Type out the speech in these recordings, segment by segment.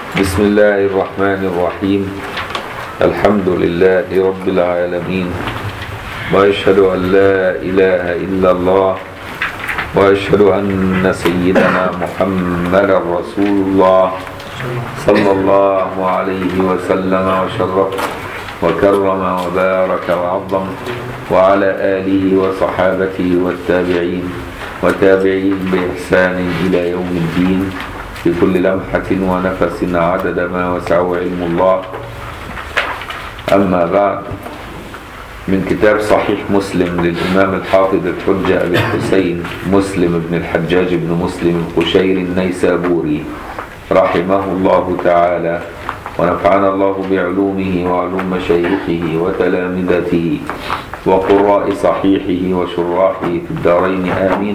بسم الله الرحمن الرحيم الحمد لله رب العالمين وأشهد أن لا إله إلا الله وأشهد أن سيدنا محمدا رسول الله صلى الله عليه وسلم وشرف وكرم وبارك وعظم وعلى آله وصحابته والتابعين وتابعين بإحسان إلى يوم الدين في كل لمحة ونفس عدد ما وسعه علم الله أما بعد من كتاب صحيح مسلم للإمام الحافظ الحجة أبي الحسين مسلم بن الحجاج بن مسلم القشير النيسابوري رحمه الله تعالى ونفعنا الله بعلومه وعلوم مشايخه وتلامذته وقراء صحيحه وشراحه في الدارين آمين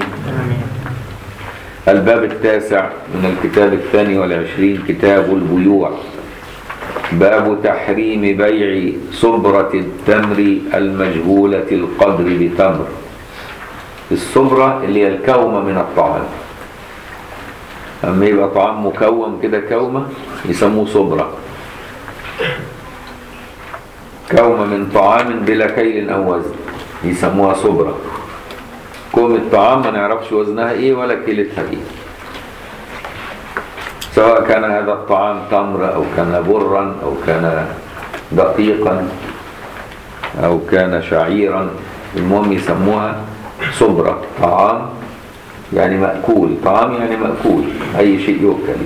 الباب التاسع من الكتاب الثاني والعشرين كتاب البيوع باب تحريم بيع صبرة التمر المجهولة القدر بتمر الصبرة اللي هي الكومة من الطعام أما يبقى طعام مكوم كده كومة يسموه صبرة كومة من طعام بلا كيل أو وزن يسموها صبرة كوم الطعام ما نعرفش وزنها ايه ولا كيلتها ايه سواء كان هذا الطعام تمر او كان برا او كان دقيقا او كان شعيرا المهم يسموها صبرة طعام يعني مأكول طعام يعني مأكول اي شيء يؤكل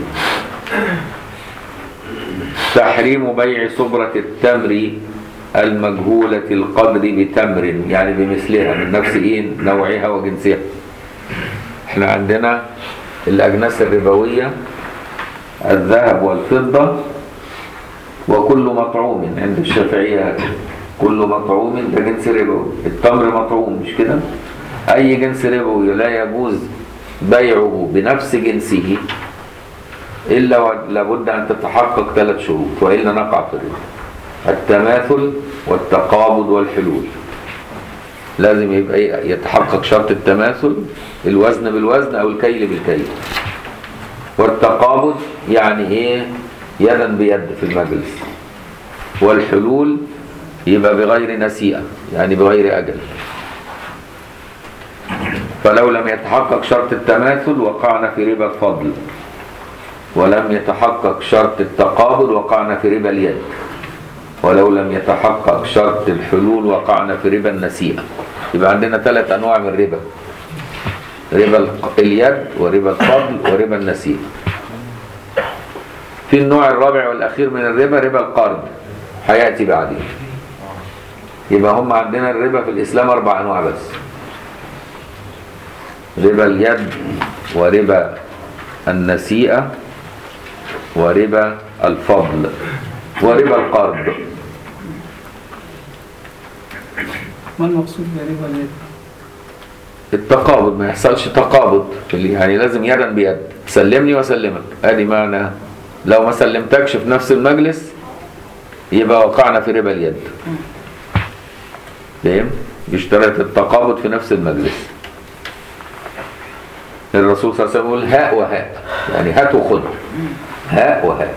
تحريم بيع صبرة التمر المجهولة القدر بتمر يعني بمثلها من نفس ايه نوعها وجنسها احنا عندنا الاجناس الربوية الذهب والفضة وكل مطعوم عند الشافعية كل مطعوم ده جنس ربوي التمر مطعوم مش كده اي جنس ربوي لا يجوز بيعه بنفس جنسه الا لابد ان تتحقق ثلاث شروط والا نقع في الربا التماثل والتقابض والحلول لازم يبقى يتحقق شرط التماثل الوزن بالوزن او الكيل بالكيل والتقابض يعني ايه يدا بيد في المجلس والحلول يبقى بغير نسيئة يعني بغير أجل فلو لم يتحقق شرط التماثل وقعنا في ربا الفضل ولم يتحقق شرط التقابض وقعنا في ربا اليد ولو لم يتحقق شرط الحلول وقعنا في ربا النسيئة يبقى عندنا ثلاث أنواع من الربا ربا اليد وربا الفضل وربا النسيئة في النوع الرابع والأخير من الربا ربا القرض هيأتي بعدين يبقى هم عندنا الربا في الإسلام أربع أنواع بس ربا اليد وربا النسيئة وربا الفضل وربا القرض ما المقصود بربا اليد؟ التقابض ما يحصلش تقابض يعني لازم يدا بيد سلمني واسلمك ادي معنى لو ما سلمتكش في نفس المجلس يبقى وقعنا في ربا اليد فاهم بيشترط التقابض في نفس المجلس الرسول صلى الله عليه وسلم يقول هاء وهاء يعني هات وخذ هاء وهاء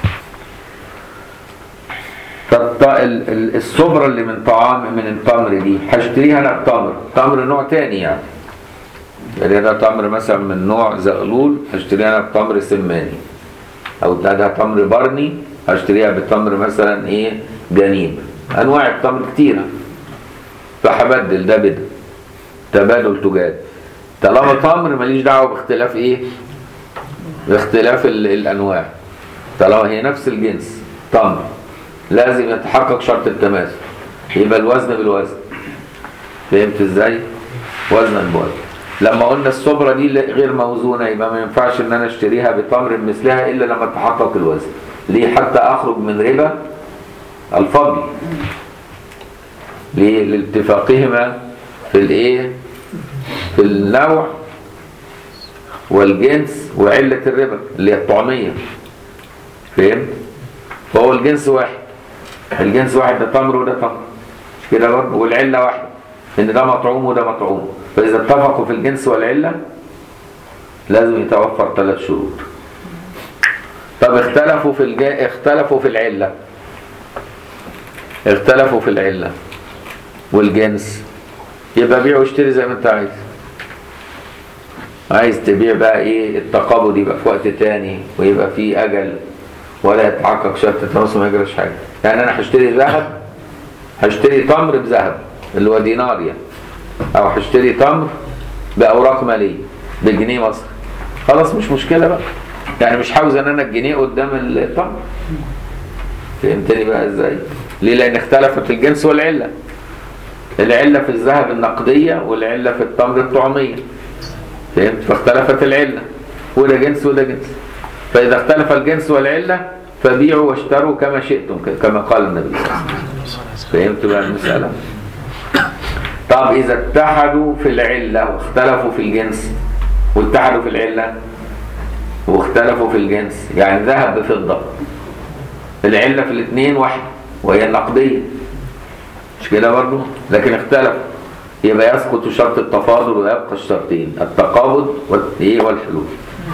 الصبرة اللي من طعام من التمر دي هشتريها انا بتمر تمر نوع تاني يعني يعني ده تمر مثلا من نوع زغلول هشتريها انا بتمر سماني او ده, ده تمر برني هشتريها بتمر مثلا ايه جنيب انواع التمر كتيرة فهبدل ده بده تبادل تجاري طالما تمر ماليش دعوه باختلاف ايه باختلاف الانواع طالما هي نفس الجنس تمر لازم يتحقق شرط التماثل يبقى الوزن بالوزن فهمت ازاي وزنا بوزن لما قلنا الصبرة دي غير موزونة يبقى ما ينفعش ان انا اشتريها بتمر مثلها الا لما تحقق الوزن ليه حتى اخرج من ربا الفضل ليه لاتفاقهما في الايه في النوع والجنس وعلة الربا اللي هي الطعمية فهمت فهو الجنس واحد الجنس واحد ده تمر وده تمر كده برضه والعله واحده ان ده مطعوم وده مطعوم فاذا اتفقوا في الجنس والعله لازم يتوفر ثلاث شروط طب طب اختلفوا في الجا... اختلفوا في العلة اختلفوا في العلة والجنس يبقى بيع واشتري زي ما انت عايز عايز تبيع بقى ايه التقابض يبقى في وقت تاني ويبقى في اجل ولا يتحقق شرط التناصر ما يجراش حاجه يعني انا هشتري ذهب هشتري تمر بذهب اللي هو دينار يعني او هشتري تمر باوراق ماليه بجنيه مصري خلاص مش مشكله بقى يعني مش عاوز ان انا الجنيه قدام التمر فهمتني بقى ازاي ليه لان اختلفت الجنس والعله العله في الذهب النقديه والعله في التمر الطعميه فهمت فاختلفت العله وده جنس وده جنس فاذا اختلف الجنس والعله فبيعوا واشتروا كما شئتم كما قال النبي صلى الله عليه وسلم فهمت بقى المساله طب اذا اتحدوا في العله واختلفوا في الجنس واتحدوا في العله واختلفوا في الجنس يعني ذهب بفضه العله في الاثنين واحده وهي النقديه مش كده برضه لكن اختلفوا يبقى يسقط شرط التفاضل ويبقى الشرطين التقابض والايه والحلول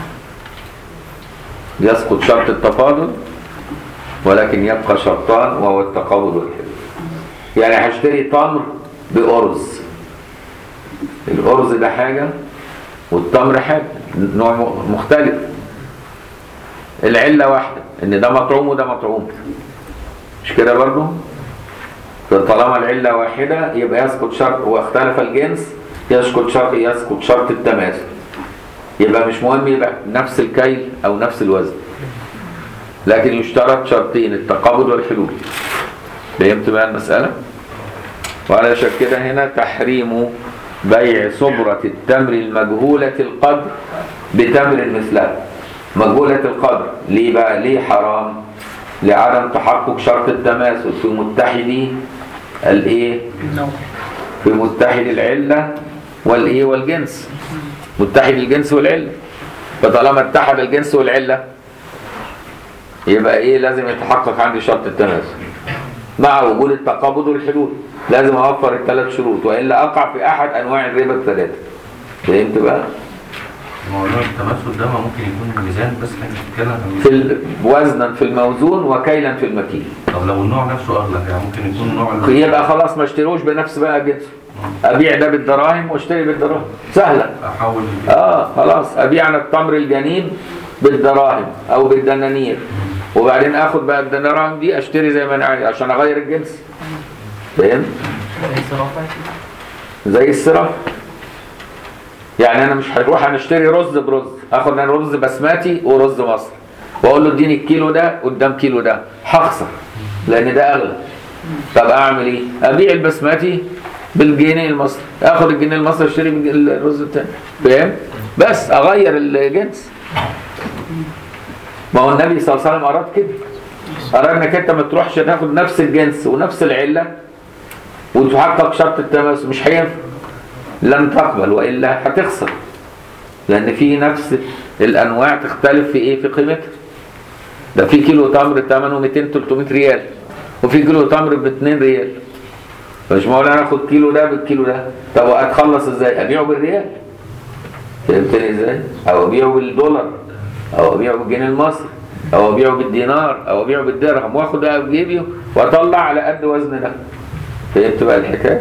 يسقط شرط التفاضل ولكن يبقى شرطان وهو التقابض والحلول يعني هشتري تمر بأرز الأرز ده حاجة والتمر حاجة نوع مختلف العلة واحدة ان ده مطعوم وده مطعوم مش كده برضو فطالما العلة واحدة يبقى يسقط شرط واختلف الجنس يسقط شرط يسقط شرط التماثل يبقى مش مهم يبقى نفس الكيل او نفس الوزن لكن يشترط شرطين التقابض والحلول فهمت بقى المسألة وعلى كده هنا تحريم بيع صبرة التمر المجهولة القدر بتمر مثلها مجهولة القدر ليه بقى ليه حرام لعدم تحقق شرط التماثل في متحدي الايه النوع في متحد العلة والايه والجنس متحد الجنس والعلة فطالما اتحد الجنس والعلة يبقى ايه لازم يتحقق عندي شرط التماثل مع وجود التقابض والحلول لازم اوفر الثلاث شروط والا اقع في احد انواع الربا الثلاثه فهمت بقى موضوع التماثل ده ما ممكن يكون ميزان بس احنا بنتكلم عن في ال- وزنا في الموزون وكيلا في المكيل طب لو النوع نفسه اغلى يعني ممكن يكون نوع ال- يبقى خلاص ما اشتروش بنفس بقى جنسه ابيع ده بالدراهم واشتري بالدراهم سهله احول اه خلاص ابيع انا التمر الجنين بالدراهم او بالدنانير وبعدين اخد بقى الدراهم دي اشتري زي ما انا عايز عشان اغير الجنس فاهم زي الصرف يعني انا مش هروح هنشتري رز برز اخد انا رز بسماتي ورز مصر واقول له اديني الكيلو ده قدام كيلو ده هخسر لان ده اغلى طب اعمل ايه ابيع البسماتي بالجنيه المصري اخد الجنيه المصري اشتري بالج- الرز التاني فاهم بس اغير الجنس ما هو النبي صلى الله عليه وسلم اراد كده اراد انك انت ما تروحش تاخد نفس الجنس ونفس العله وتحقق شرط التماثل مش هينفع لن تقبل والا هتخسر لان في نفس الانواع تختلف في ايه في قيمتها ده في كيلو تمر ثمنه 200 300 ريال وفي كيلو تمر ب 2 ريال مش معقول انا اخد كيلو ده بالكيلو ده طب اتخلص ازاي ابيعه بالريال فهمتني ازاي او ابيعه بالدولار او ابيعه بالجنيه المصري او ابيعه بالدينار او ابيعه بالدرهم واخد بقى في جيبي واطلع على قد وزن ده فهمت بقى الحكايه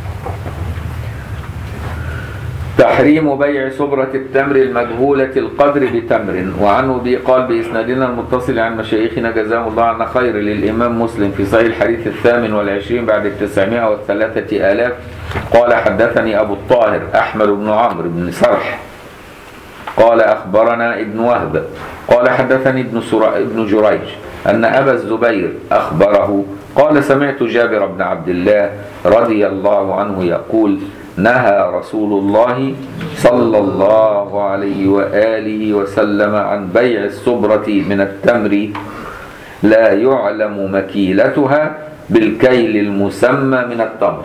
تحريم بيع صبرة التمر المجهولة القدر بتمر وعنه به قال بإسنادنا المتصل عن مشايخنا جزاهم الله عنا خير للإمام مسلم في صحيح الحديث الثامن والعشرين بعد التسعمائة والثلاثة آلاف قال حدثني أبو الطاهر أحمد بن عمرو بن سرح قال أخبرنا ابن وهب قال حدثني ابن, سرا... ابن جريج أن أبا الزبير أخبره قال سمعت جابر بن عبد الله رضي الله عنه يقول نهى رسول الله صلى الله عليه وآله وسلم عن بيع الصبرة من التمر لا يعلم مكيلتها بالكيل المسمى من التمر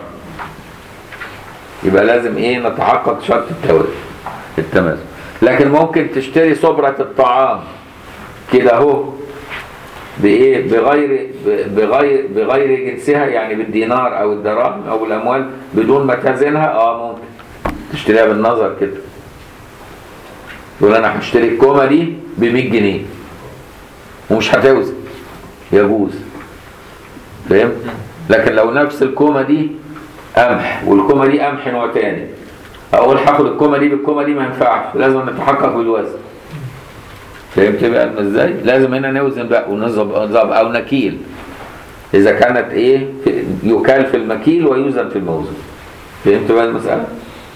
يبقى لازم ايه نتحقق شرط التوازن التمازن لكن ممكن تشتري صبرة الطعام كده اهو بايه بغير بغير بغير جنسها يعني بالدينار او الدراهم او الاموال بدون ما تزنها اه ممكن تشتريها بالنظر كده تقول انا هشتري الكومه دي ب 100 جنيه ومش هتوزن يجوز فهمت لكن لو نفس الكومه دي قمح والكومه دي قمح نوع تاني اقول هاخد الكومه دي بالكومه دي ما ينفعش لازم نتحقق بالوزن فهمت بقى ازاي لازم هنا نوزن بقى ونظبط نظبط او نكيل اذا كانت ايه في- يكال في المكيل ويوزن في الموزن فهمت بقى المساله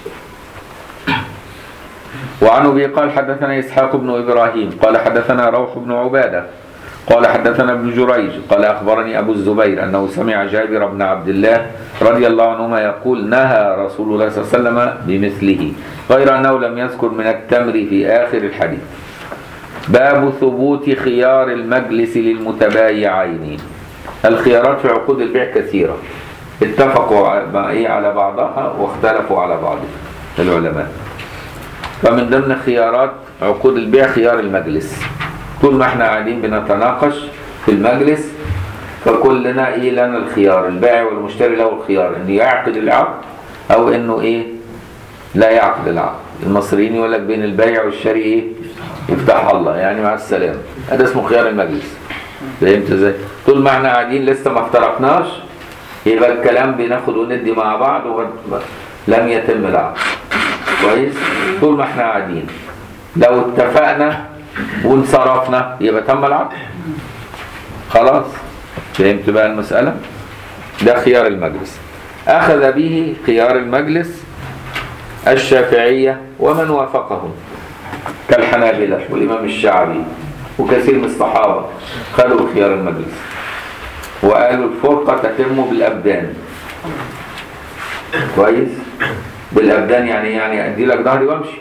وعن ابي قال حدثنا اسحاق بن ابراهيم قال حدثنا روح بن عباده قال حدثنا ابن جريج قال اخبرني ابو الزبير انه سمع جابر بن عبد الله رضي الله عنهما يقول نهى رسول الله صلى الله عليه وسلم بمثله غير انه لم يذكر من التمر في اخر الحديث باب ثبوت خيار المجلس للمتبايعين الخيارات في عقود البيع كثيره اتفقوا ع- إيه على بعضها واختلفوا على بعضها العلماء فمن ضمن خيارات عقود البيع خيار المجلس طول ما احنا قاعدين بنتناقش في المجلس فكلنا ايه لنا الخيار البائع والمشتري له الخيار انه يعقد العقد او انه ايه لا يعقد العقد المصريين يقول لك بين البائع والشاري ايه يفتح الله يعني مع السلامه هذا اسمه خيار المجلس فهمت ازاي طول ما احنا قاعدين لسه ما افترقناش يبقى الكلام بناخد وندي مع بعض ولم يتم العقد كويس طول ما احنا قاعدين لو اتفقنا وانصرفنا يبقى تم العقد خلاص فهمت بقى المسألة ده خيار المجلس أخذ به خيار المجلس الشافعية ومن وافقهم كالحنابلة والإمام الشعبي وكثير من الصحابة خدوا خيار المجلس وقالوا الفرقة تتم بالأبدان كويس بالأبدان يعني يعني أدي لك ظهري وامشي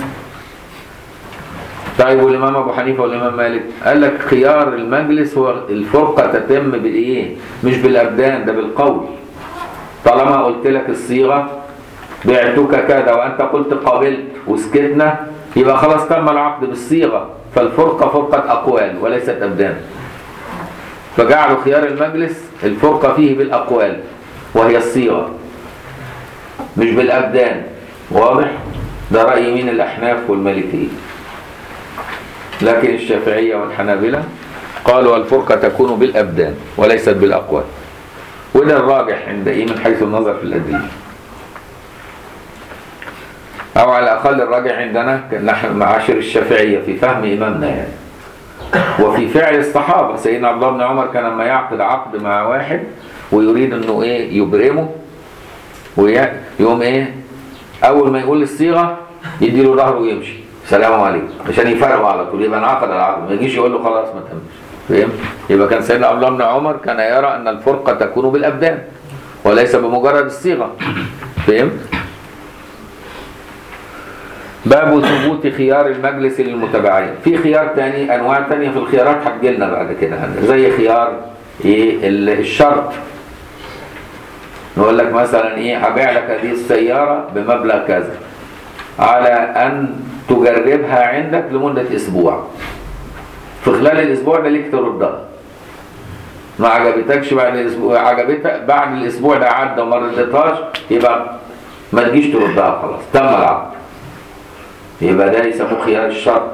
طيب والإمام أبو حنيفة والإمام مالك قال لك خيار المجلس هو الفرقة تتم بالإيه مش بالأبدان ده بالقول طالما قلت لك الصيغة بعتك كذا وأنت قلت قابلت وسكتنا يبقى خلاص تم العقد بالصيغة فالفرقة فرقة أقوال وليست أبدان فجعلوا خيار المجلس الفرقة فيه بالأقوال وهي الصيغة مش بالأبدان واضح ده رأي مين الأحناف والمالكية لكن الشافعية والحنابلة قالوا الفرقة تكون بالأبدان وليست بالأقوال وده الراجح عند إيه من حيث النظر في الأدلة أو على الأقل الراجح عندنا نحن معاشر الشافعية في فهم إمامنا يعني وفي فعل الصحابة سيدنا عبد الله بن عمر كان لما يعقد عقد مع واحد ويريد انه ايه يبرمه ويقوم ايه اول ما يقول الصيغة يدي له ظهره ويمشي سلام عليكم عشان يفرقوا على طول يبقى انعقد العقد ما يجيش يقول له خلاص ما تمش فهمت يبقى كان سيدنا عبد الله بن عمر كان يرى ان الفرقة تكون بالابدان وليس بمجرد الصيغة فهمت باب ثبوت خيار المجلس للمتبعين في خيار تاني انواع تانية في الخيارات هتجيلنا بعد كده زي خيار ايه ال- الشرط نقول لك مثلا ايه هبيع لك هذه السيارة بمبلغ كذا على ان تجربها عندك لمدة اسبوع في خلال الاسبوع ده ليك تردها ما عجبتكش بعد الاسبوع عجبتك بعد الاسبوع ده عدى وما ردتهاش يبقى ما تجيش تردها خلاص تم العقد يبقى ده يسموه خيار الشرط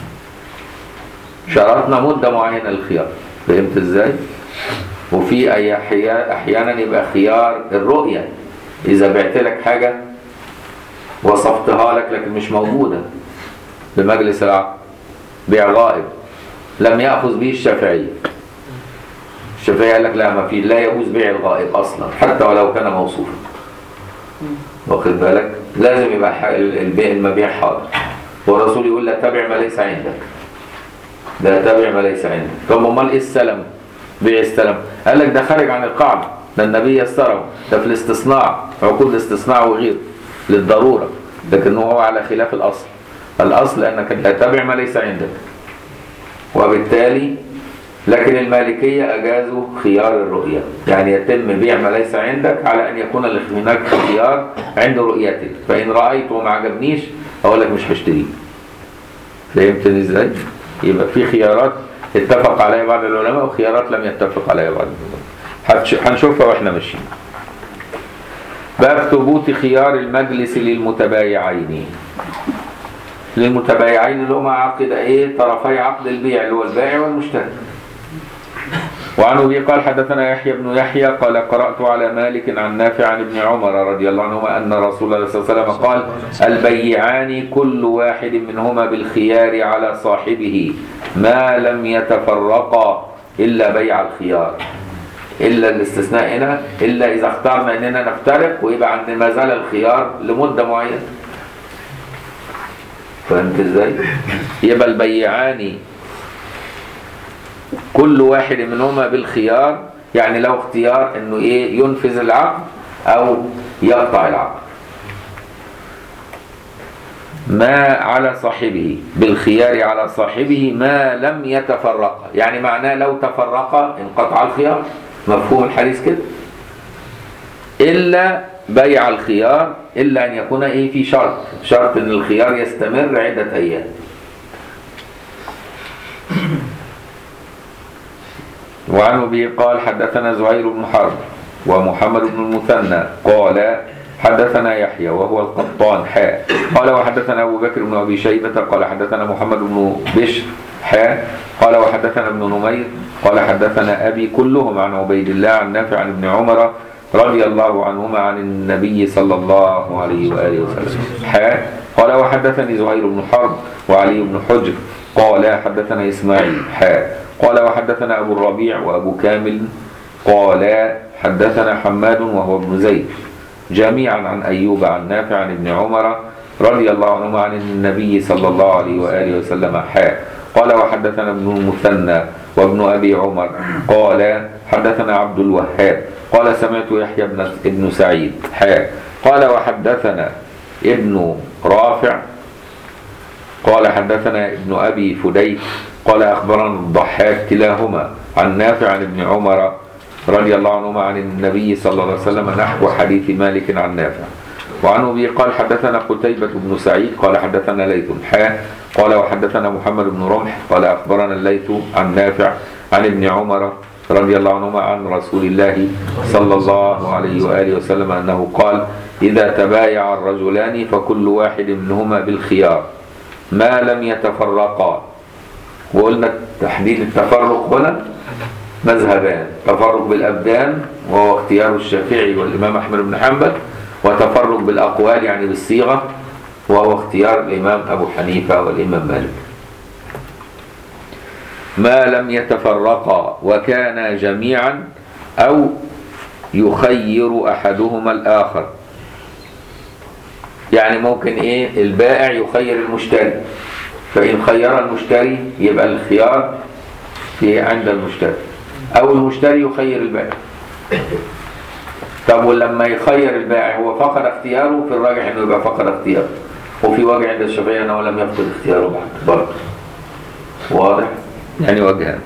شرطنا مدة معينة للخيار فهمت ازاي؟ وفي أي أحيا- أحيانا يبقى خيار الرؤية إذا بعت لك حاجة وصفتها لك لكن مش موجودة بمجلس العقد بيع غائب لم يأخذ به الشافعية الشافعية قال لك لا ما في لا يجوز بيع الغائب أصلا حتى ولو كان موصوفا واخد بالك لازم يبقى ح- ال- البيع المبيع حاضر والرسول يقول لا تبع ما ليس عندك لا تبع ما ليس عندك طب امال ايه السلم بيع السلم قال لك ده خارج عن القاعده ده النبي يسره ده في الاستصناع عقود الاستثناء وغيره للضروره لكن هو على خلاف الاصل الاصل انك لا تبع ما ليس عندك وبالتالي لكن المالكية أجازوا خيار الرؤية يعني يتم بيع ما ليس عندك على أن يكون هناك خيار عند رؤيتك فإن رأيته وما عجبنيش أقول لك مش هشتريه فهمتني إزاي؟ يبقى في خيارات اتفق عليها بعض العلماء وخيارات لم يتفق عليها بعض العلماء هتش- هنشوفها واحنا ماشيين باب ثبوت خيار المجلس للمتبايعين للمتبايعين اللي هم عقد ايه طرفي عقد البيع اللي هو البائع والمشتري وعن ابي قال حدثنا يحيى بن يحيى قال قرات على مالك عن نافع عن ابن عمر رضي الله عنهما ان رسول الله صلى الله عليه وسلم قال البيعان كل واحد منهما بالخيار على صاحبه ما لم يتفرقا الا بيع الخيار الا الاستثناء هنا الا اذا اخترنا اننا نفترق ويبقى عندنا ما زال الخيار لمده معينه فهمت ازاي يبقى البيعان كل واحد منهما بالخيار يعني لو اختيار انه ايه ينفذ العقد او يقطع العقد ما على صاحبه بالخيار على صاحبه ما لم يتفرق يعني معناه لو تفرق انقطع الخيار مفهوم الحديث كده الا بيع الخيار الا ان يكون ايه في شرط شرط ان الخيار يستمر عده ايام وعن ابي قال حدثنا زهير بن حرب ومحمد بن المثنى قال حدثنا يحيى وهو القطان حاء قال وحدثنا ابو بكر بن ابي شيبه قال حدثنا محمد بن بشر حاء قال وحدثنا ابن نمير قال حدثنا ابي كلهم عن عبيد الله عن نافع عن ابن عمر رضي الله عنهما عن النبي صلى الله عليه واله وسلم حاء قال وحدثني زهير بن حرب وعلي بن حجر قال حدثنا اسماعيل حاء قال وحدثنا ابو الربيع وابو كامل قال حدثنا حماد وهو ابن زيد جميعا عن ايوب عن نافع عن ابن عمر رضي الله عنهما عن النبي صلى الله عليه واله وسلم حاء قال وحدثنا ابن المثنى وابن ابي عمر قال حدثنا عبد الوهاب قال سمعت يحيى بن ابن سعيد حاء قال وحدثنا ابن رافع قال حدثنا ابن ابي فديك قال اخبرنا الضحاك كلاهما عن نافع عن ابن عمر رضي الله عنهما عن النبي صلى الله عليه وسلم نحو حديث مالك عن نافع وعن ابي قال حدثنا قتيبة بن سعيد قال حدثنا ليث حاء قال وحدثنا محمد بن رمح قال اخبرنا الليث عن نافع عن ابن عمر رضي الله عنهما عن رسول الله صلى الله عليه واله وسلم انه قال اذا تبايع الرجلان فكل واحد منهما بالخيار ما لم يتفرقا وقلنا تحديد التفرق هنا مذهبان تفرق بالأبدان وهو اختيار الشافعي والإمام أحمد بن حنبل وتفرق بالأقوال يعني بالصيغة وهو اختيار الإمام أبو حنيفة والإمام مالك ما لم يتفرقا وكانا جميعا أو يخير أحدهما الآخر يعني ممكن إيه البائع يخير المشتري فإن خير المشتري يبقى الخيار في عند المشتري أو المشتري يخير البائع طب ولما يخير البائع هو فقد اختياره في الراجح انه يبقى فقد اختياره وفي وجه عند الشافعية انه لم يفقد اختياره بعد برضه واضح يعني وجهان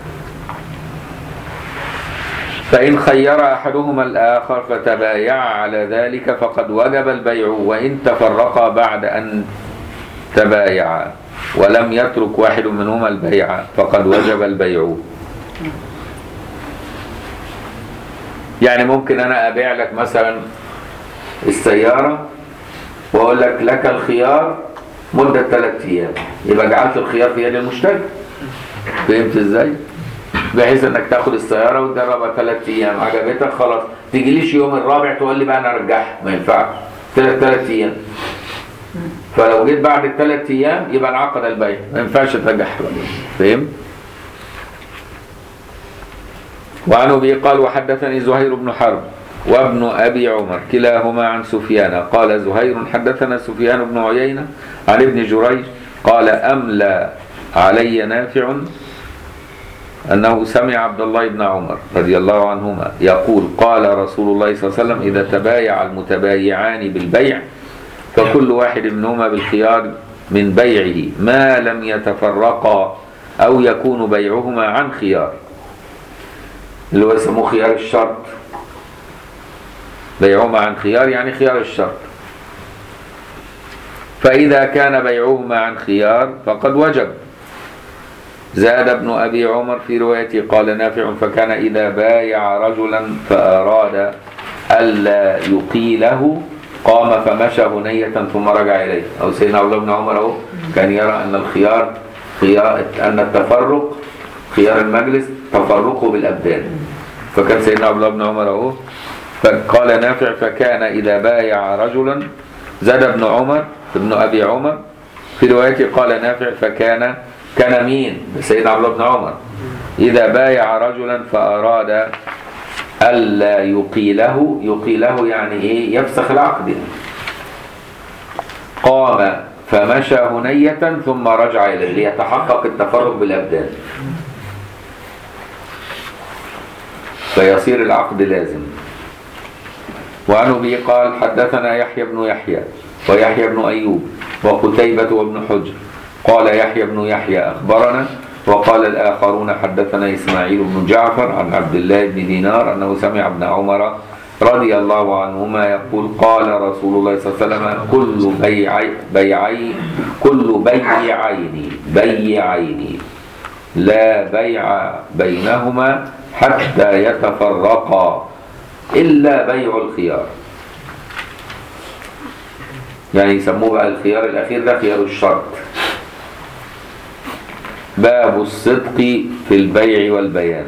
فإن خير أحدهما الآخر فتبايع على ذلك فقد وجب البيع وإن تفرقا بعد أن تبايعا ولم يترك واحد منهما البيع فقد وجب البيع يعني ممكن أنا أبيع لك مثلا السيارة وأقول لك لك الخيار مدة ثلاثة أيام يبقى جعلت الخيار في يد المشتري فهمت ازاي؟ بحيث انك تاخد السياره وتجربها ثلاث ايام عجبتك خلاص تجيليش يوم الرابع تقول لي بقى انا ارجعها ما ينفعش ثلاث ثلاث ايام فلو جيت بعد الثلاث ايام يبقى انعقد البيع ما ينفعش ترجعها بقى فهم؟ وعن ابي قال وحدثني زهير بن حرب وابن ابي عمر كلاهما عن سفيان قال زهير حدثنا سفيان بن عيينه عن ابن جريج قال املى علي نافع أنه سمع عبد الله بن عمر رضي الله عنهما يقول قال رسول الله صلى الله عليه وسلم إذا تبايع المتبايعان بالبيع فكل واحد منهما بالخيار من بيعه ما لم يتفرقا أو يكون بيعهما عن خيار اللي هو يسموه خيار الشرط بيعهما عن خيار يعني خيار الشرط فإذا كان بيعهما عن خيار فقد وجب زاد ابن أبي عمر في روايته قال نافع فكان إذا بايع رجلا فأراد ألا يقيله قام فمشى هنية ثم رجع إليه أو سيدنا عبد الله بن عمر أهو كان يرى أن الخيار خيار أن التفرق خيار المجلس تفرقه بالابدان فكان سيدنا عبد الله بن عمر اهو فقال نافع فكان اذا بايع رجلا زاد ابن عمر ابن ابي عمر في روايته قال نافع فكان كان مين سيدنا عبد الله بن عمر اذا بايع رجلا فاراد الا يقيله يقيله يعني ايه يفسخ العقد قام فمشى هنية ثم رجع إليه ليتحقق التفرق بالأبدان فيصير العقد لازم وعن أبي قال حدثنا يحيى بن يحيى ويحيى بن أيوب وقتيبة وابن حجر قال يحيى بن يحيى أخبرنا وقال الآخرون حدثنا إسماعيل بن جعفر عن عبد الله بن دينار أنه سمع ابن عمر رضي الله عنهما يقول قال رسول الله صلى الله عليه وسلم كل بيع بيعي كل بيعين بيعين لا بيع بينهما حتى يتفرقا إلا بيع الخيار يعني يسموه بقى الخيار الأخير ده خيار الشرط باب الصدق في البيع والبيان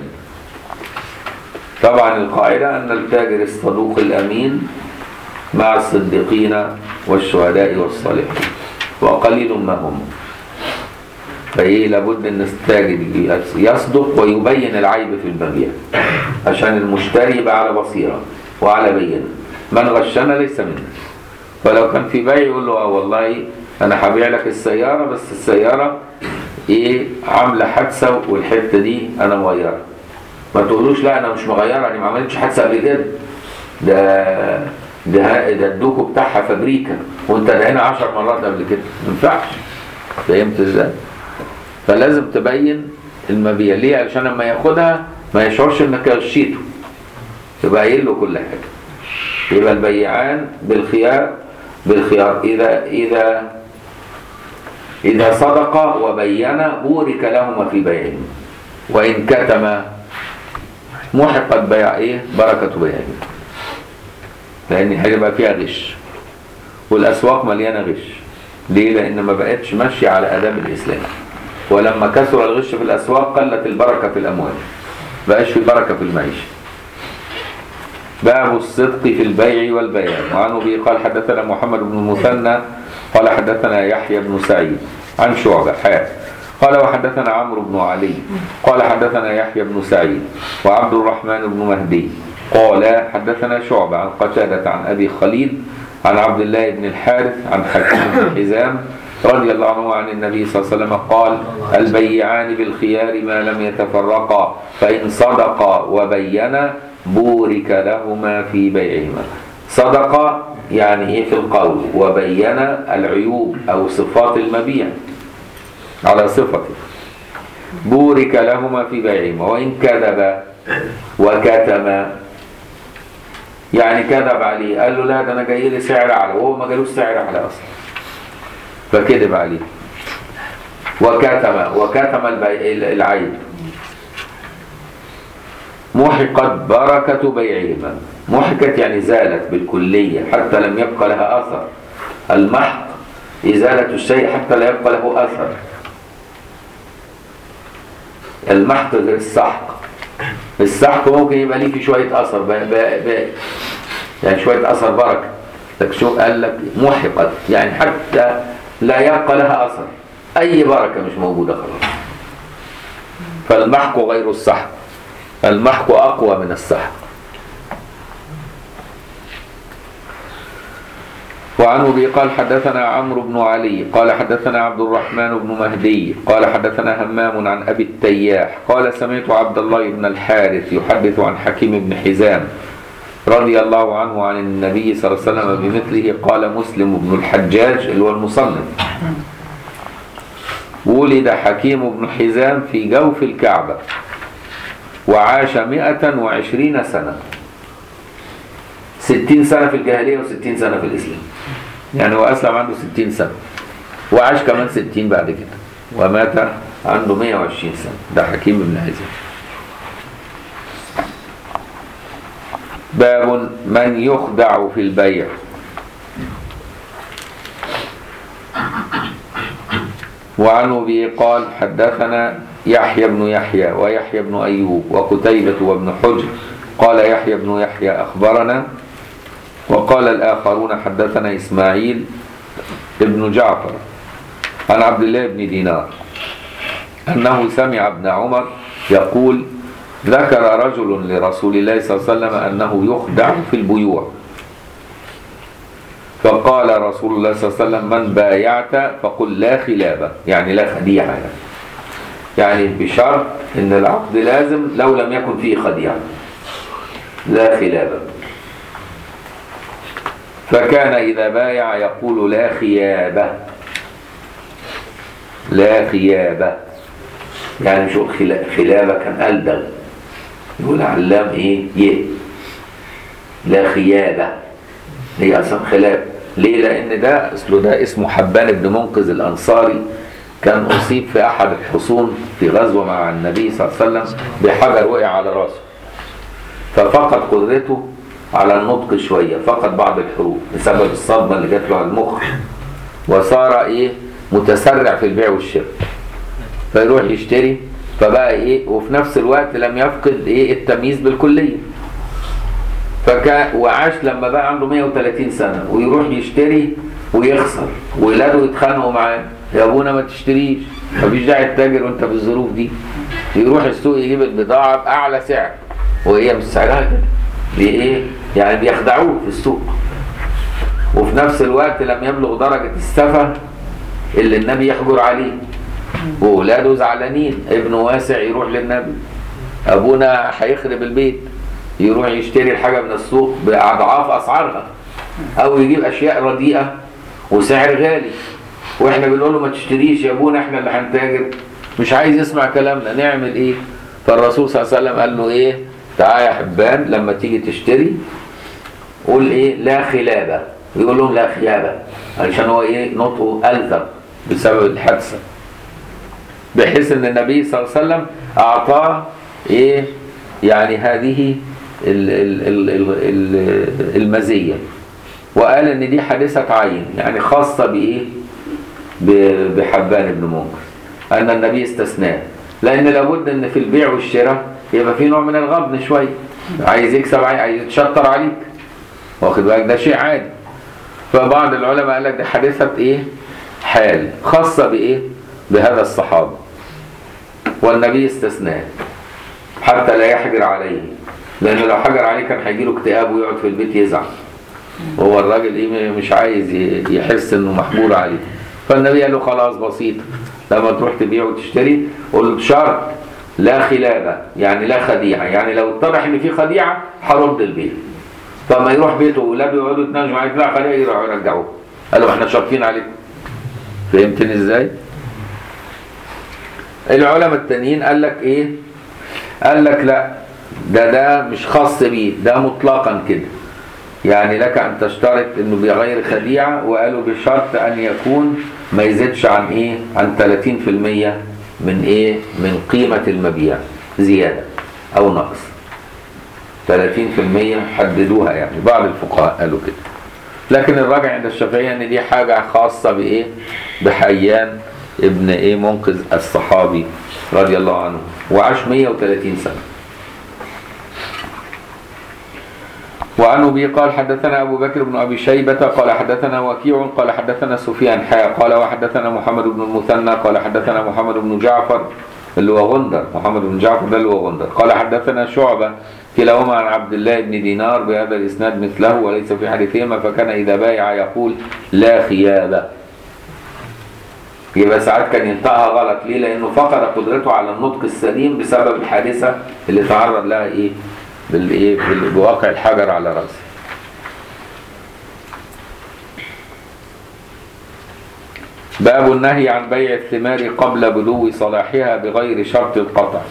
طبعا القاعدة أن التاجر الصدوق الأمين مع الصديقين والشهداء والصالحين وقليل ما هم فإيه لابد أن التاجر يصدق ويبين العيب في المبيع عشان المشتري يبقى على بصيرة وعلى بينة من غشنا ليس منا فلو كان في بيع يقول له اه والله انا هبيع لك السيارة بس السيارة ايه عاملة حادثة والحتة دي انا مغيرها ما تقولوش لا انا مش مغيرها انا ما عملتش حادثة قبل كده ده ده ده الدوكو بتاعها فابريكا وانت ده هنا 10 مرات قبل كده ما ينفعش فهمت ازاي؟ فلازم تبين المبيع ليه علشان لما ياخدها ما يشعرش انك غشيته يبقى قايل له كل حاجه يبقى البيعان بالخيار بالخيار إذا إذا إذا صدق وبين بورك لهما في بيعهما وإن كتم محقت بيع إيه بركة بيعهما لأن هيبقى فيها غش والأسواق مليانة غش ليه؟ لأن ما بقتش ماشية على آداب الإسلام ولما كثر الغش في الأسواق قلت البركة في الأموال بقاش في بركة في المعيشة باب الصدق في البيع والبيان وعن ابي قال حدثنا محمد بن المثنى قال حدثنا يحيى بن سعيد عن شعبة حاء قال وحدثنا عمرو بن علي قال حدثنا يحيى بن سعيد وعبد الرحمن بن مهدي قال حدثنا شعبة عن قتادة عن أبي خليل عن عبد الله بن الحارث عن حكيم بن حزام رضي الله عنه عن النبي صلى الله عليه وسلم قال البيعان بالخيار ما لم يتفرقا فإن صدقا وبينا بورك لهما في بيعهما صدق يعني ايه في القول وبين العيوب او صفات المبيع على صفته بورك لهما في بيعهما وان كذب وكتم يعني كذب عليه قال له لا ده انا جاي لي سعر اعلى وهو ما جالوش سعر اعلى اصلا فكذب عليه وكتم وكتم البي- العيب محقت بركة بيعهما محقت يعني زالت بالكلية حتى لم يبقى لها أثر المحق إزالة الشيء حتى لا يبقى له أثر المحق غير السحق السحق ممكن يبقى ليه في شوية أثر ب... ب... ب... يعني شوية أثر بركة لك شو قال لك محقت يعني حتى لا يبقى لها أثر أي بركة مش موجودة خلاص فالمحق غير السحق المحق أقوى من السحق وعن أبي قال حدثنا عمرو بن علي قال حدثنا عبد الرحمن بن مهدي قال حدثنا همام عن أبي التياح قال سمعت عبد الله بن الحارث يحدث عن حكيم بن حزام رضي الله عنه عن النبي صلى الله عليه وسلم بمثله قال مسلم بن الحجاج اللي هو المصنف ولد حكيم بن حزام في جوف الكعبة وعاش مئة وعشرين سنة ستين سنة في الجاهلية وستين سنة في الإسلام يعني هو أسلم عنده ستين سنة وعاش كمان ستين بعد كده ومات عنده مئة وعشرين سنة ده حكيم بن حزام باب من يخدع في البيع وعن أبي قال حدثنا يحيى بن يحيى ويحيى بن أيوب وقتيبة وابن حجر قال يحيى بن يحيى أخبرنا وقال الآخرون حدثنا إسماعيل ابن جعفر عن عبد الله بن دينار أنه سمع ابن عمر يقول ذكر رجل لرسول الله صلى الله عليه وسلم أنه يخدع في البيوع فقال رسول الله صلى الله عليه وسلم من بايعت فقل لا خلابة يعني لا خديعة يعني, يعني بشرط ان العقد لازم لو لم يكن فيه خديعة لا خلابة فكان إذا بايع يقول لا خيابة لا خيابة يعني شو خلا- خلابة كان ألدغ يقول علام إيه يه لا خيابة هي أصلا خلاف ليه لأن ده أصله ده اسمه حبان بن منقذ الأنصاري كان أصيب في أحد الحصون في غزوة مع النبي صلى الله عليه وسلم بحجر وقع على راسه ففقد قدرته على النطق شوية فقد بعض الحروف بسبب الصدمة اللي جات له على المخ وصار إيه متسرع في البيع والشراء فيروح يشتري فبقى إيه وفي نفس الوقت لم يفقد إيه التمييز بالكلية فكان وعاش لما بقى عنده 130 سنة ويروح يشتري ويخسر ولاده يتخانقوا معاه يا ابونا ما تشتريش مفيش داعي تتاجر وانت بالظروف دي يروح السوق يجيب البضاعة بأعلى سعر وهي مش سعرها كده بإيه؟ يعني بيخدعوه في السوق وفي نفس الوقت لم يبلغ درجة السفة اللي النبي يحجر عليه وولاده زعلانين ابنه واسع يروح للنبي ابونا هيخرب البيت يروح يشتري الحاجة من السوق بأضعاف أسعارها أو يجيب أشياء رديئة وسعر غالي وإحنا بنقول له ما تشتريش يا أبونا إحنا اللي هنتاجر مش عايز يسمع كلامنا نعمل إيه فالرسول صلى الله عليه وسلم قال له إيه تعالى يا حبان لما تيجي تشتري قول إيه لا خلابة يقول لهم لا خيابة علشان هو إيه نطقه ألزم بسبب الحادثة بحيث ان النبي صلى الله عليه وسلم اعطاه ايه يعني هذه ال ال ال ال ال المزيه وقال ان دي حادثه عين يعني خاصه بايه ب- بحبان بن منكر ان النبي استثناه لان لابد ان في البيع والشراء يبقى في نوع من الغبن شويه عايز يكسب عايز عايز يتشطر عليك واخد بالك ده شيء عادي فبعض العلماء قال لك دي حادثه ايه حال خاصه بايه بهذا الصحابي والنبي استثناه حتى لا يحجر عليه لانه لو حجر عليه كان هيجي له اكتئاب ويقعد في البيت يزعل وهو الراجل ايه مش عايز ي- يحس انه محجور عليه فالنبي قال له خلاص بسيط لما تروح تبيع وتشتري قول له بشرط لا خلابه يعني لا خديعه يعني لو اتضح ان في خديعه هرد البيت فما يروح بيته ولاده يقعدوا يتناقشوا معاك لا خليها يروحوا يرجعوه قال له احنا شاطين عليكم فهمتني ازاي؟ العلماء التانيين قال لك ايه قال لك لا ده ده مش خاص بيه ده مطلقا كده يعني لك ان تشترط انه بغير خديعه وقالوا بشرط ان يكون ما يزيدش عن ايه عن 30% من ايه من قيمه المبيع زياده او نقص 30% حددوها يعني بعض الفقهاء قالوا كده لكن الراجع عند الشافعية ان دي حاجة خاصة بايه بحيان ابن ايه منقذ الصحابي رضي الله عنه وعاش 130 سنة وعن ابي قال حدثنا ابو بكر بن ابي شيبه قال حدثنا وكيع قال حدثنا سفيان حاء قال وحدثنا محمد بن المثنى قال حدثنا محمد بن جعفر اللي هو غندر محمد بن جعفر ده اللي هو غندر قال حدثنا شعبه كلاهما عن عبد الله بن دينار بهذا الاسناد مثله وليس في حديثهما فكان اذا بايع يقول لا خيابه يبقى ساعات كان ينطقها غلط ليه؟ لانه فقد قدرته على النطق السليم بسبب الحادثه اللي تعرض لها ايه؟ بالايه؟ بال- بواقع الحجر على راسه. باب النهي عن بيع الثمار قبل بدو صلاحها بغير شرط القطع.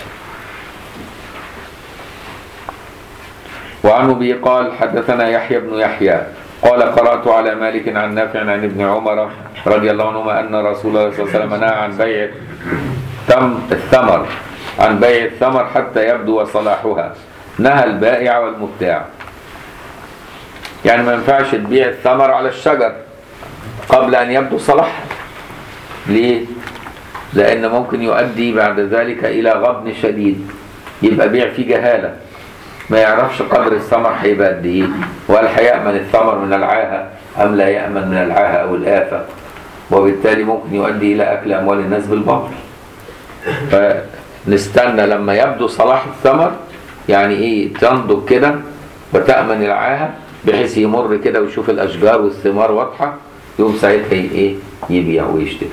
وعن ابي قال حدثنا يحيى بن يحيى قال قرات على مالك عن نافع عن ابن عمر رضي الله عنهما ان رسول الله صلى الله عليه وسلم نهى عن بيع تم الثمر عن بيع الثمر حتى يبدو صلاحها نهى البائع والمبتاع يعني ما ينفعش تبيع الثمر على الشجر قبل ان يبدو صلاحها ليه لأن ممكن يؤدي بعد ذلك إلى غبن شديد يبقى بيع فيه جهالة ما يعرفش قدر الثمر هيبقى قد إيه وهل هيأمن الثمر من العاهة أم لا يأمن من العاهة أو الآفة وبالتالي ممكن يؤدي إلى أكل أموال الناس بالباطل فنستنى لما يبدو صلاح الثمر يعني إيه تنضج كده وتأمن العاهة بحيث يمر كده ويشوف الأشجار والثمار واضحة يوم ساعتها ي- إيه يبيع ويشتري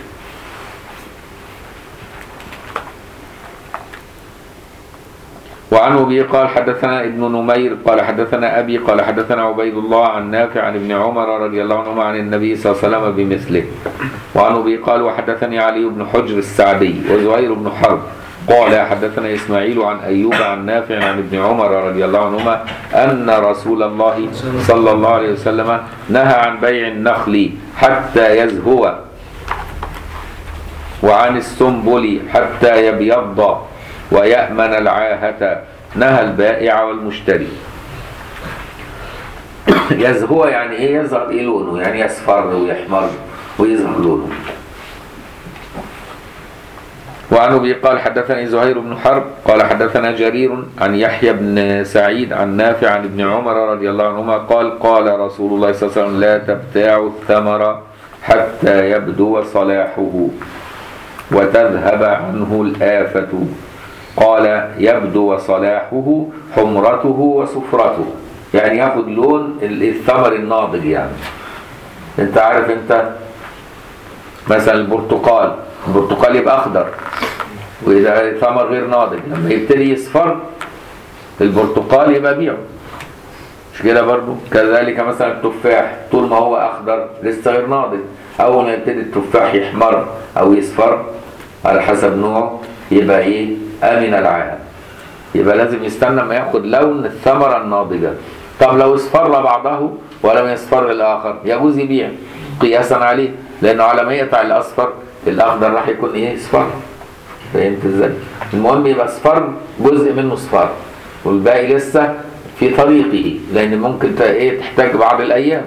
وعن أبي قال حدثنا ابن نمير قال حدثنا أبي قال حدثنا عبيد الله عن نافع عن ابن عمر رضي الله عنهما عن النبي صلى الله عليه وسلم بمثله وعن أبي قال وحدثني علي بن حجر السعدي وزهير بن حرب قال حدثنا إسماعيل عن أيوب عن نافع عن ابن عمر رضي الله عنهما أن رسول الله صلى الله عليه وسلم نهى عن بيع النخل حتى يزهو وعن السنبل حتى يبيض ويأمن العاهة نهى البائع والمشتري يزهو يعني ايه يظهر ايه لونه يعني يصفر ويحمر ويظهر لونه وعن ابي قال حدثني زهير بن حرب قال حدثنا جرير عن يحيى بن سعيد عن نافع عن ابن عمر رضي الله عنهما قال قال رسول الله صلى الله عليه وسلم لا تبتاعوا الثمر حتى يبدو صلاحه وتذهب عنه الآفة قال يبدو صلاحه حمرته وصفرته يعني ياخد لون الثمر الناضج يعني انت عارف انت مثلا البرتقال البرتقال يبقى اخضر واذا ثمر غير ناضج لما يبتدي يصفر البرتقال يبقى بيعه مش كده برضو كذلك مثلا التفاح طول ما هو اخضر لسه غير ناضج اول ما يبتدي التفاح يحمر او يصفر على حسب نوعه يبقى ايه امن العاهه يبقى لازم يستنى ما ياخد لون الثمره الناضجه طب لو اصفر بعضه ولم يصفر الاخر يجوز يبيع قياسا عليه لانه على ما يقطع الاصفر الاخضر راح يكون ايه اصفر فهمت ازاي المهم يبقى اصفر جزء منه اصفر والباقي لسه في طريقه لان ممكن ت- ايه تحتاج بعض الايام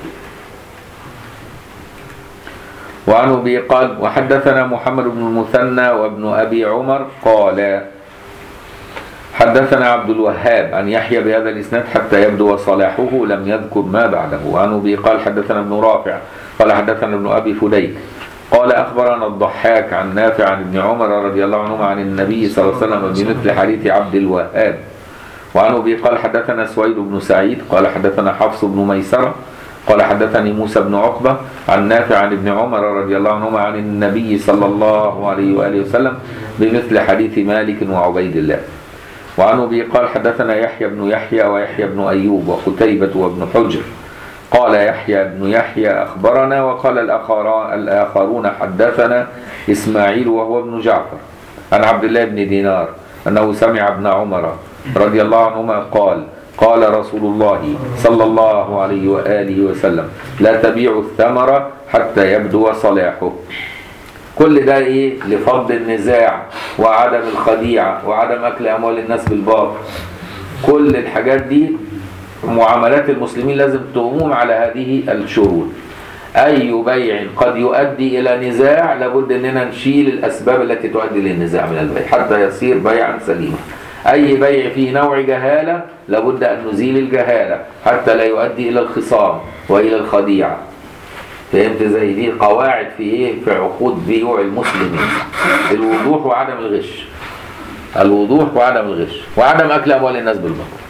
وعن ابي قال وحدثنا محمد بن المثنى وابن ابي عمر قال حدثنا عبد الوهاب عن يحيى بهذا الاسناد حتى يبدو صلاحه لم يذكر ما بعده وعن ابي قال حدثنا ابن رافع قال حدثنا ابن ابي فديك قال اخبرنا الضحاك عن نافع عن ابن عمر رضي الله عنهما عن النبي صلى الله عليه وسلم بمثل حديث عبد الوهاب وعن ابي قال حدثنا سويد بن سعيد قال حدثنا حفص بن ميسره قال حدثني موسى بن عقبه عن نافع عن ابن عمر رضي الله عنهما عن النبي صلى الله عليه واله وسلم بمثل حديث مالك وعبيد الله وعن ابي قال حدثنا يحيى بن يحيى ويحيى بن ايوب وقتيبة وابن حجر قال يحيى بن يحيى اخبرنا وقال الآخران- الاخرون حدثنا اسماعيل وهو ابن جعفر عن عبد الله بن دينار انه سمع ابن عمر رضي الله عنهما قال قال رسول الله صلى الله عليه واله وسلم لا تبيعوا الثمر حتى يبدو صلاحه كل ده ايه لفض النزاع وعدم الخديعة وعدم اكل اموال الناس بالباطل كل الحاجات دي معاملات المسلمين لازم تقوم على هذه الشروط اي بيع قد يؤدي الى نزاع لابد اننا نشيل الاسباب التي تؤدي للنزاع من البيع حتى يصير بيعا سليما اي بيع فيه نوع جهالة لابد ان نزيل الجهالة حتى لا يؤدي الى الخصام والى الخديعة فهمت زي دي قواعد في ايه في عقود بيوع المسلمين الوضوح وعدم الغش الوضوح وعدم الغش وعدم اكل اموال الناس بالباطل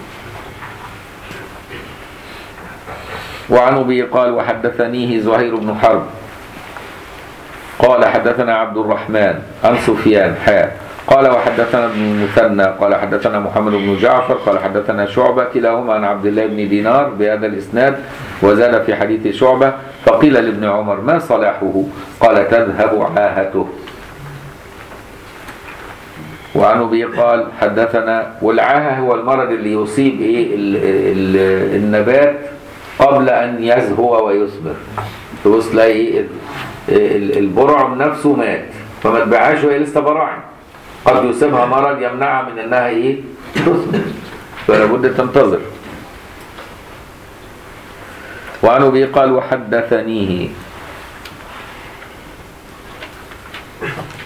وعن ابي قال وحدثنيه زهير بن حرب قال حدثنا عبد الرحمن عن سفيان حاء قال وحدثنا ابن المثنى قال حدثنا محمد بن جعفر قال حدثنا شعبة كلاهما عن عبد الله بن دينار بهذا الإسناد وزاد في حديث شعبة فقيل لابن عمر ما صلاحه قال تذهب عاهته وعن ابي قال حدثنا والعاهه هو المرض اللي يصيب ايه ال ال النبات قبل ان يزهو ويثمر تبص تلاقي إيه ال- البرع نفسه مات فما تبيعهاش وهي لسه براعم قد يصيبها مرض يمنعها من انها ايه تثمر فلا بد تنتظر وعن ابي قال وحدثنيه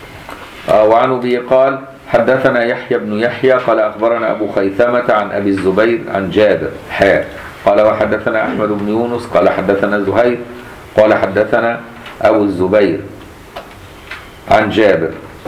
آه، وعن أبي قال حدثنا يحيى بن يحيى قال أخبرنا أبو خيثمة عن أبي الزبير عن جابر حاء قال وحدثنا أحمد بن يونس قال حدثنا زهير قال حدثنا أبو الزبير عن جابر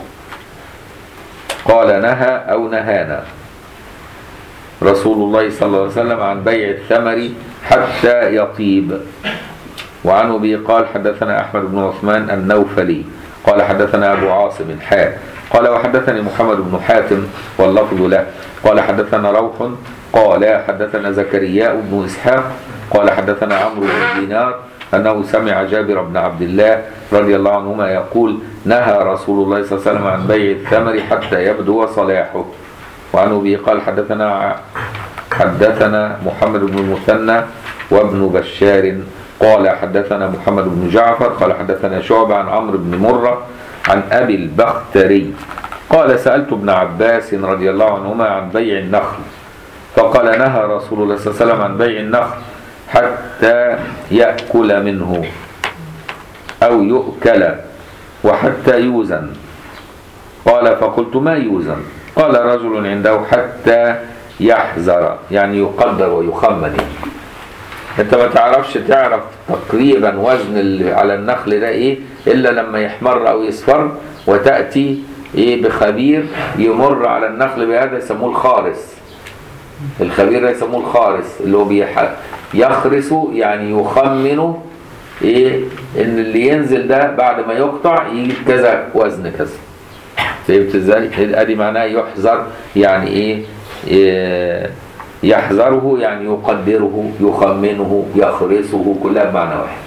قال نهى أو نهانا رسول الله صلى الله عليه وسلم عن بيع الثمر حتى يطيب وعن أبي قال حدثنا أحمد بن عثمان النوفلي قال حدثنا أبو عاصم حاء قال وحدثني محمد بن حاتم واللفظ له قال حدثنا روح قال حدثنا زكريا بن إسحاق قال حدثنا عمرو بن دينار أنه سمع جابر بن عبد الله رضي الله عنهما يقول نهى رسول الله صلى الله عليه وسلم عن بيع الثمر حتى يبدو صلاحه وعن أبي قال حدثنا حدثنا محمد بن المثنى وابن بشار قال حدثنا محمد بن جعفر قال حدثنا شعبة عن عمرو بن مرة عن أبي البختري قال سألت ابن عباس رضي الله عنهما عن بيع النخل فقال نهى رسول الله صلى الله عليه وسلم عن بيع النخل حتى يأكل منه أو يؤكل وحتى يوزن قال فقلت ما يوزن قال رجل عنده حتى يحذر يعني يقدر ويخمن انت ما تعرفش تعرف تقريبا وزن اللي على النخل ده ايه الا لما يحمر او يصفر وتاتي ايه بخبير يمر على النخل بهذا يسموه الخارس الخبير ده يسموه الخارس اللي هو بيح... يخرس يعني يخمن ايه ان اللي ينزل ده بعد ما يقطع يجي كذا وزن كذا فهمت ازاي؟ ادي معناه يحذر يعني ايه, إيه يحذره يعني يقدره يخمنه يخرسه كلها بمعنى واحد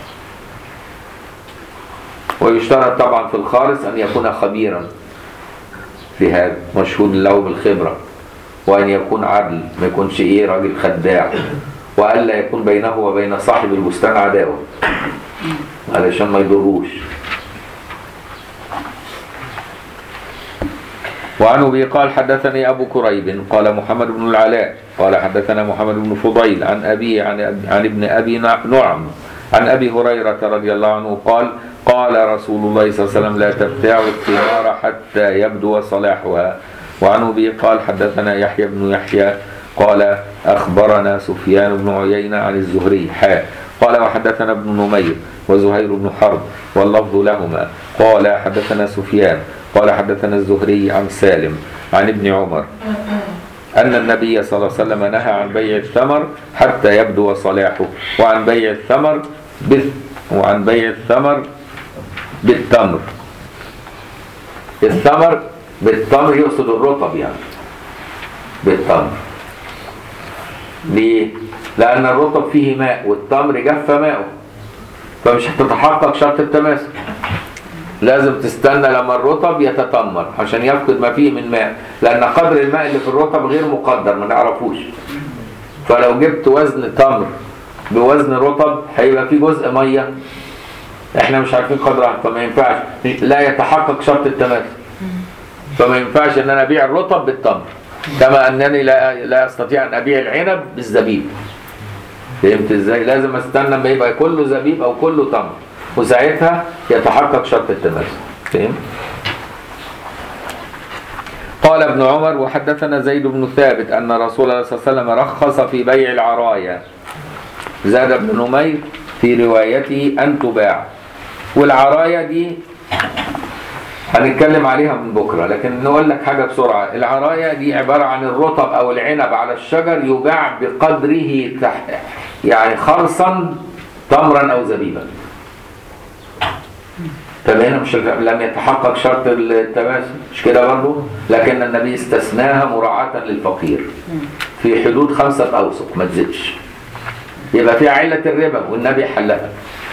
ويشترط طبعا في الخارس ان يكون خبيرا في هذا مشهود له بالخبره وان يكون عدل ما يكونش ايه راجل خداع والا يكون بينه وبين صاحب البستان عداوه علشان ما يضروش وعن ابي قال حدثني ابو كريب قال محمد بن العلاء قال حدثنا محمد بن فضيل عن ابي عن, عن ابن ابي نعم عن ابي هريره رضي الله عنه قال قال رسول الله صلى الله عليه وسلم لا تبتاعوا الثمار حتى يبدو صلاحها وعن ابي قال حدثنا يحيى بن يحيى قال اخبرنا سفيان بن عيينه عن الزهري حاء قال وحدثنا ابن نمير وزهير بن حرب واللفظ لهما قال حدثنا سفيان قال حدثنا الزهري عن سالم عن ابن عمر أن النبي صلى الله عليه وسلم نهى عن بيع الثمر حتى يبدو صلاحه وعن بيع الثمر بال وعن بيع الثمر بالتمر الثمر بالتمر يقصد الرطب يعني بالتمر ليه؟ لأن الرطب فيه ماء والتمر جف ماءه فمش هتتحقق شرط التماسك لازم تستنى لما الرطب يتتمر عشان يفقد ما فيه من ماء لأن قدر الماء اللي في الرطب غير مقدر ما نعرفوش فلو جبت وزن تمر بوزن رطب هيبقى فيه جزء مية احنا مش عارفين قدرها فما ينفعش لا يتحقق شرط التماسك فما ينفعش ان انا ابيع الرطب بالتمر كما انني لا لا استطيع ان ابيع العنب بالزبيب فهمت ازاي لازم استنى لما يبقى كله زبيب او كله تمر وساعتها يتحقق شرط التماسك فهمت قال ابن عمر وحدثنا زيد بن ثابت ان رسول الله صلى الله عليه وسلم رخص في بيع العرايا زاد ابن نمير في روايته ان تباع والعرايا دي هنتكلم عليها من بكره لكن نقول لك حاجه بسرعه العرايا دي عباره عن الرطب او العنب على الشجر يباع بقدره تح... يعني خرصا تمرا او زبيبا طب هنا مش لم يتحقق شرط التماسك مش كده برضه لكن النبي استثناها مراعاة للفقير في حدود خمسة أوسق ما تزيدش يبقى في علة الربا والنبي حلها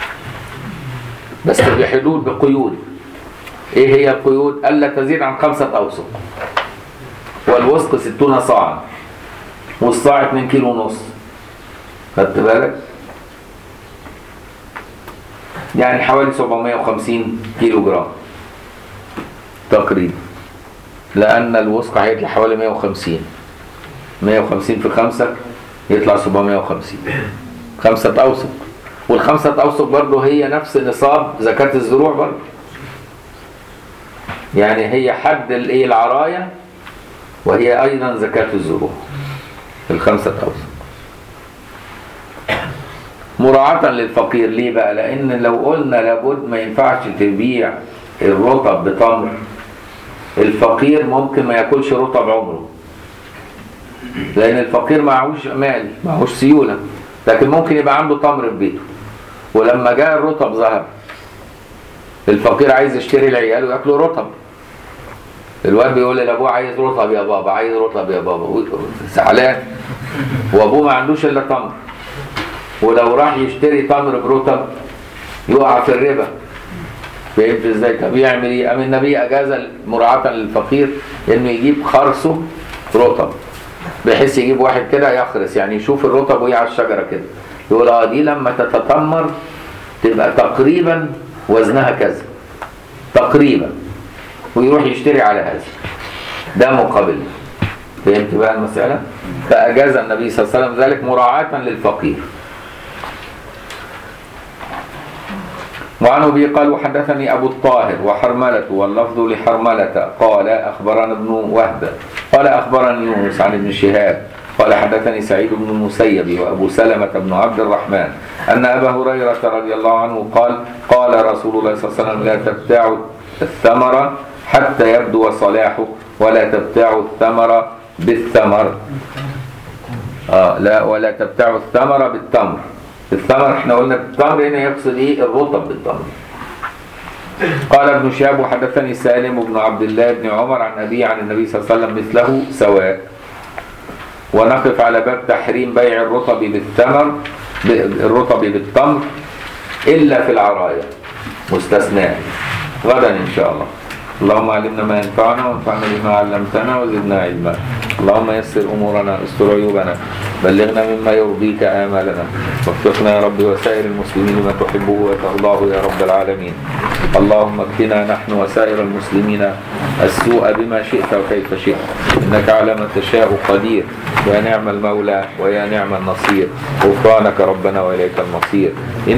بس بحدود بقيود ايه هي القيود الا تزيد عن خمسة اوسق والوسق ستون صاعا والصاع 2 كيلو ونص خدت بالك يعني حوالي 750 كيلو جرام تقريبا لان الوسق هيطلع حوالي 150 150 في 5 يطلع 750 خمسة اوسق والخمسة اوسق برضه هي نفس نصاب زكاة الزروع برضه يعني هي حد الايه العراية وهي ايضا زكاة الزروع الخمسة اوسق مراعاة للفقير ليه بقى لان لو قلنا لابد ما ينفعش تبيع الرطب بتمر الفقير ممكن ما ياكلش رطب عمره لان الفقير معهوش مال معهوش سيولة لكن ممكن يبقى عنده تمر في بيته ولما جاء الرطب ظهر الفقير عايز يشتري العيال وياكلوا رطب الواد بيقول لابوه عايز رطب يا بابا عايز رطب يا بابا زعلان وابوه ما عندوش الا تمر ولو راح يشتري تمر برطب يقع في الربا فهمت ازاي طب يعمل ايه قام النبي اجاز مراعاه للفقير انه يجيب خرصه رطب بحيث يجيب واحد كده يخرس يعني يشوف الرطب وهي على الشجره كده يقول اه دي لما تتتمر تبقى تقريبا وزنها كذا تقريبا ويروح يشتري على هذا ده مقابل فهمت بقى المسألة فأجاز النبي صلى الله عليه وسلم ذلك مراعاة للفقير وعن ابي قال وحدثني ابو الطاهر وحرملة واللفظ لحرملة قال اخبرنا ابن وهب قال اخبرني يونس عن ابن شهاب قال حدثني سعيد بن المسيب وابو سلمة بن عبد الرحمن ان ابا هريرة رضي الله عنه قال قال رسول الله صلى الله عليه وسلم لا تبتاعوا الثمر حتى يبدو صلاحه ولا تبتاعوا الثمر بالثمر آه لا ولا تبتاعوا الثمر بالتمر الثمر احنا قلنا التمر هنا يقصد ايه الرطب بالتمر قال ابن شهاب وحدثني سالم بن عبد الله بن عمر عن ابي عن النبي صلى الله عليه وسلم مثله سواء ونقف على باب تحريم بيع الرطب بالثمر الرطب بالتمر الا في العرايا مستثناء غدا ان شاء الله اللهم علمنا ما ينفعنا وانفعنا بما علمتنا وزدنا علما اللهم يسر امورنا استر عيوبنا بلغنا مما يرضيك امالنا وفقنا يا رب وسائر المسلمين لما تحبه وترضاه يا رب العالمين اللهم اكفنا نحن وسائر المسلمين السوء بما شئت وكيف شئت انك على ما تشاء قدير ويا نعم المولى ويا نعم النصير غفرانك ربنا واليك المصير